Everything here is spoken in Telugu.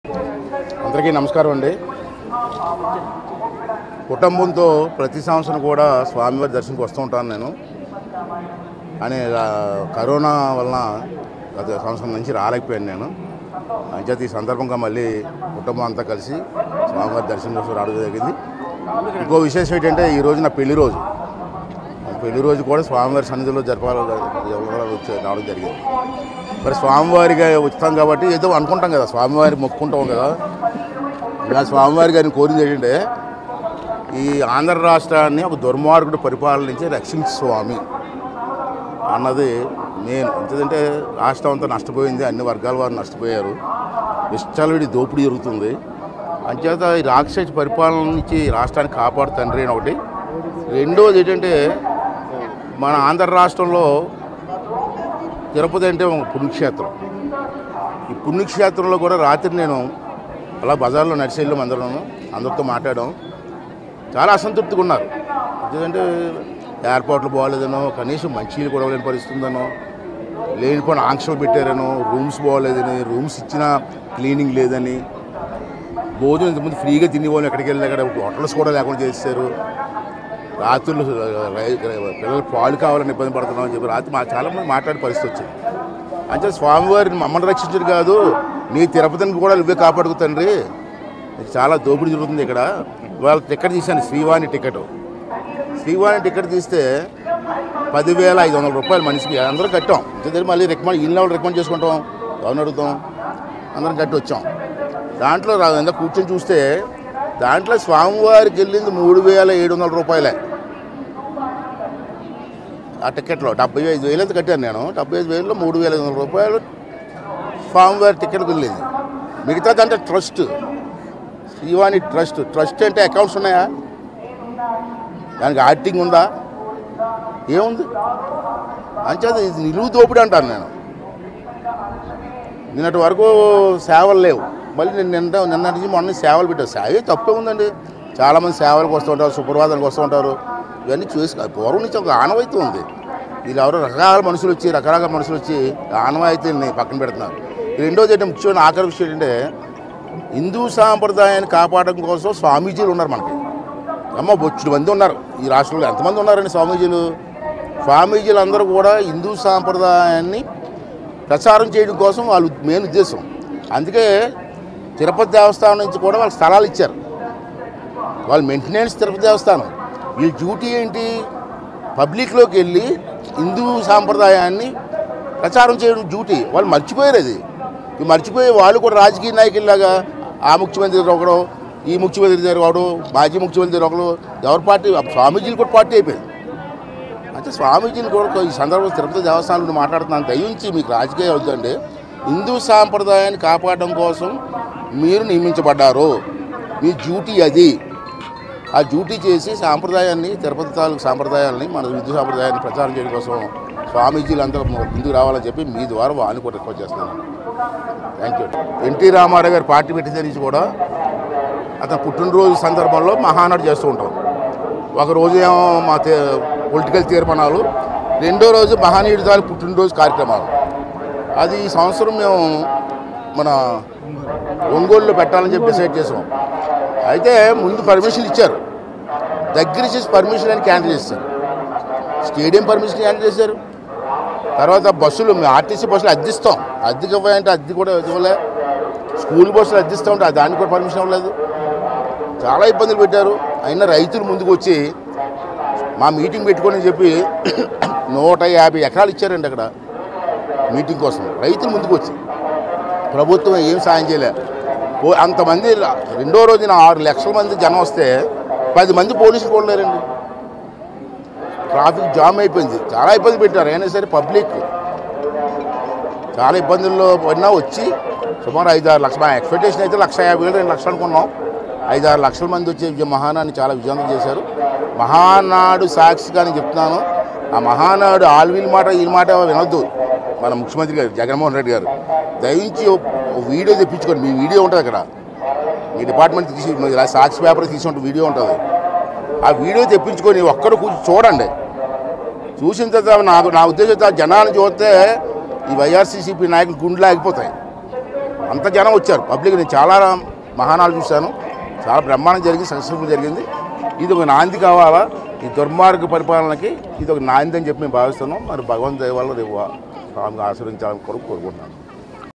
అందరికీ నమస్కారం అండి కుటుంబంతో ప్రతి సంవత్సరం కూడా స్వామివారి దర్శనంకి వస్తూ ఉంటాను నేను అని ఆ, కరోనా వలన గత సంవత్సరం నుంచి రాలేకపోయాను నేను అంచేత ఈ సందర్భంగా మళ్ళీ కుటుంబం అంతా కలిసి స్వామివారి దర్శనం కోసం రావడం జరిగింది ఇంకో విశేషం ఏంటంటే ఈ రోజు నా పెళ్లి రోజు పెళ్లి రోజు కూడా స్వామివారి సన్నిధిలో జరపాలి వచ్చి రావడం జరిగింది మరి స్వామివారిగా వచ్చాం కాబట్టి ఏదో అనుకుంటాం కదా స్వామివారి మొక్కుంటాం కదా ఇలా స్వామివారి గారిని కోరింది ఏంటంటే ఈ ఆంధ్ర రాష్ట్రాన్ని ఒక దుర్మార్గుడు పరిపాలనించి రక్షించు స్వామి అన్నది నేను ఎందుకంటే రాష్ట్రం అంతా నష్టపోయింది అన్ని వర్గాల వారు నష్టపోయారు విశ్చలవిడి దోపిడీ జరుగుతుంది అంచేత ఈ రాక్షస పరిపాలన నుంచి ఈ రాష్ట్రాన్ని కాపాడు తండ్రి అని ఒకటి రెండోది ఏంటంటే మన ఆంధ్ర రాష్ట్రంలో తిరుపతి అంటే ఒక పుణ్యక్షేత్రం ఈ పుణ్యక్షేత్రంలో కూడా రాత్రి నేను అలా బజార్లో నడిచి వెళ్ళాం అందరం అందరితో మాట్లాడాం చాలా అసంతృప్తిగా ఉన్నారు ఎందుకంటే ఏర్పాట్లు బాగోలేదనో కనీసం మంచినీళ్ళు కూడా లేని పరిస్థితుందనో లేనిపోయిన ఆంక్షలు పెట్టారనో రూమ్స్ బాగోలేదని రూమ్స్ ఇచ్చినా క్లీనింగ్ లేదని భోజనం ఇంతకుముందు ఫ్రీగా తినేవాళ్ళు ఎక్కడికి వెళ్ళినా అక్కడ హోటల్స్ కూడా లేకుండా చేశారు రాత్రులు రై- పిల్లలు పాలు కావాలని ఇబ్బంది పడుతున్నాం అని చెప్పి రాత్రి మా చాలామంది మాట్లాడే పరిస్థితి వచ్చింది అంటే స్వామివారిని మమ్మల్ని రక్షించడు కాదు నీ తిరుపతిని కూడా నువ్వే కాపాడుకు తండ్రి ఇది చాలా దోపిడీ జరుగుతుంది ఇక్కడ వాళ్ళ టికెట్ తీశాను శ్రీవాణి టికెట్ శ్రీవాణి టికెట్ తీస్తే పదివేల ఐదు వందల రూపాయలు మనిషికి అందరం కట్టాం ఇంత మళ్ళీ రికమెండ్ ఇన్ని వాళ్ళు రికమెండ్ చేసుకుంటాం ఎవరిని అడుగుతాం అందరం కట్టి వచ్చాం దాంట్లో రా- ఎంత కూర్చొని చూస్తే దాంట్లో స్వామివారికి వెళ్ళింది మూడు వేల ఏడు వందల రూపాయలే ఆ టికెట్లో డెబ్బై ఐదు వేలు ఎంత కట్టాను నేను డెబ్బై ఐదు వేలలో మూడు వేల ఐదు వందల రూపాయలు స్వామివారి టికెట్కి వెళ్ళింది మిగతాదంటే ట్రస్ట్ శ్రీవాణి ట్రస్ట్ ట్రస్ట్ అంటే అకౌంట్స్ ఉన్నాయా దానికి ఆడిటింగ్ ఉందా ఏముంది అంచేత ఇది నిలువు దోపిడీ అంటాను నేను నిన్నటి వరకు సేవలు లేవు మళ్ళీ నిన్న నిన్న నిన్న నుంచి మొన్న సేవలు పెట్టారు సేవ తప్పే ఉందండి చాలామంది సేవలకు వస్తూ ఉంటారు సుప్రభాతానికి వస్తూ ఉంటారు ఇవన్నీ చూసి పూర్వం నుంచి ఒక ఆనవాయితీ ఉంది వీళ్ళు ఎవరో రకరకాల మనుషులు వచ్చి రకరకాల మనుషులు వచ్చి ఆనవాయితీని పక్కన పెడుతున్నారు రెండోది ఏంటంటే ముఖ్యమైన ఆఖరి విషయం ఏంటంటే హిందూ సాంప్రదాయాన్ని కాపాడడం కోసం స్వామీజీలు ఉన్నారు మనకి అమ్మ బొచ్చుడు మంది ఉన్నారు ఈ రాష్ట్రంలో ఎంతమంది ఉన్నారండి స్వామీజీలు స్వామీజీలు అందరూ కూడా హిందూ సాంప్రదాయాన్ని ప్రచారం చేయడం కోసం వాళ్ళ మెయిన్ ఉద్దేశం అందుకే తిరుపతి దేవస్థానం నుంచి కూడా వాళ్ళకి స్థలాలు ఇచ్చారు వాళ్ళ మెయింటెనెన్స్ తిరుపతి దేవస్థానం వీళ్ళ డ్యూటీ ఏంటి పబ్లిక్లోకి వెళ్ళి హిందూ సాంప్రదాయాన్ని ప్రచారం చేయడం డ్యూటీ వాళ్ళు మర్చిపోయారు అది ఇవి మర్చిపోయి వాళ్ళు కూడా రాజకీయ నాయకుల్లాగా ఆ ముఖ్యమంత్రి దగ్గర ఒకడు ఈ ముఖ్యమంత్రి దగ్గర ఒకడు మాజీ ముఖ్యమంత్రి దగ్గర ఒకడు ఎవరి పార్టీ స్వామీజీలు కూడా పార్టీ అయిపోయింది అంటే స్వామీజీని కూడా ఈ సందర్భంలో తిరుపతి దేవస్థానం నుండి మాట్లాడుతున్నాను దయించి మీకు రాజకీయం అవుతుందండి హిందూ సాంప్రదాయాన్ని కాపాడడం కోసం మీరు నియమించబడ్డారు మీ డ్యూటీ అది ఆ డ్యూటీ చేసి సాంప్రదాయాన్ని తిరుపతి తాలూకు సాంప్రదాయాన్ని మన హిందూ సాంప్రదాయాన్ని ప్రచారం చేయడం కోసం స్వామీజీలు అందరూ ముందుకు రావాలని చెప్పి మీ ద్వారా వాళ్ళని కూడా రిక్వెస్ట్ చేస్తున్నాను థ్యాంక్ యూ ఎన్టీ రామారావు గారు పార్టీ పెట్టిన నుంచి కూడా అతను పుట్టినరోజు సందర్భంలో మహానాడు చేస్తూ ఉంటాం ఒక రోజు ఏమో మా తే పొలిటికల్ తీర్మానాలు రెండో రోజు మహానీయుడి దాని పుట్టినరోజు కార్యక్రమాలు అది ఈ సంవత్సరం మేము మన ఒంగోలులో పెట్టాలని చెప్పి డిసైడ్ చేసాం అయితే ముందు పర్మిషన్ ఇచ్చారు దగ్గర చేసి పర్మిషన్ అని క్యాన్సిల్ చేస్తారు స్టేడియం పర్మిషన్ క్యాన్సిల్ చేశారు తర్వాత బస్సులు మేము ఆర్టీసీ బస్సులు అద్దిస్తాం అద్దెకి ఇవ్వాలంటే అద్దె కూడా ఇవ్వలే స్కూల్ బస్సులు అద్దిస్తూ ఉంటే దానికి కూడా పర్మిషన్ ఇవ్వలేదు చాలా ఇబ్బందులు పెట్టారు అయినా రైతులు ముందుకు వచ్చి మా మీటింగ్ పెట్టుకొని చెప్పి నూట యాభై ఎకరాలు ఇచ్చారండి అక్కడ మీటింగ్ కోసం రైతులు ముందుకు వచ్చి ప్రభుత్వం ఏం సాయం చేయలే ఓ అంతమంది రెండో రోజున ఆరు లక్షల మంది జనం వస్తే పది మంది పోలీసులు కూడా లేరండి ట్రాఫిక్ జామ్ అయిపోయింది చాలా ఇబ్బంది పెట్టారు అయినా సరే పబ్లిక్ చాలా ఇబ్బందుల్లో పడినా వచ్చి సుమారు ఐదు ఆరు లక్షల మా ఎక్స్పెక్టేషన్ అయితే లక్ష యాభై వేలు రెండు లక్షలు అనుకున్నాం ఐదు ఆరు లక్షల మంది వచ్చి విజయ మహానాన్ని చాలా విజయవంతం చేశారు మహానాడు సాక్షిగా నేను చెప్తున్నాను ఆ మహానాడు ఆల్వీల్ మాట ఈ మాట వినొద్దు మన ముఖ్యమంత్రి గారు జగన్మోహన్ రెడ్డి గారు దయించి ఓ- ఓ వీడియో తెప్పించుకోండి మీ వీడియో ఉంటుంది అక్కడ మీ డిపార్ట్మెంట్ తీసి మీ సాక్షి పేపర్ తీసి ఉంటుంది వీడియో ఉంటుంది ఆ వీడియో తెప్పించుకొని ఒక్కరు కూర్చొని చూడండి చూసిన తర్వాత నాకు నా ఉద్దేశంతో ఆ జనాన్ని చూస్తే ఈ వైఆర్సీసీపీ నాయకులు గుండెలు ఆగిపోతాయి అంత జనం వచ్చారు పబ్లిక్ నేను చాలా మహానాలు చూశాను చాలా బ్రహ్మాండం జరిగింది సక్సెస్ఫుల్ జరిగింది ఇది ఒక నాంది కావాలా ఈ దుర్మార్గ పరిపాలనకి ఇది ఒక నాంది అని చెప్పి మేము భావిస్తున్నాం మరి భగవంతు దయ వల్ల రేపు స్వామిని ఆశ్రయించాలని కొరకు కోరుకుంటున్నాను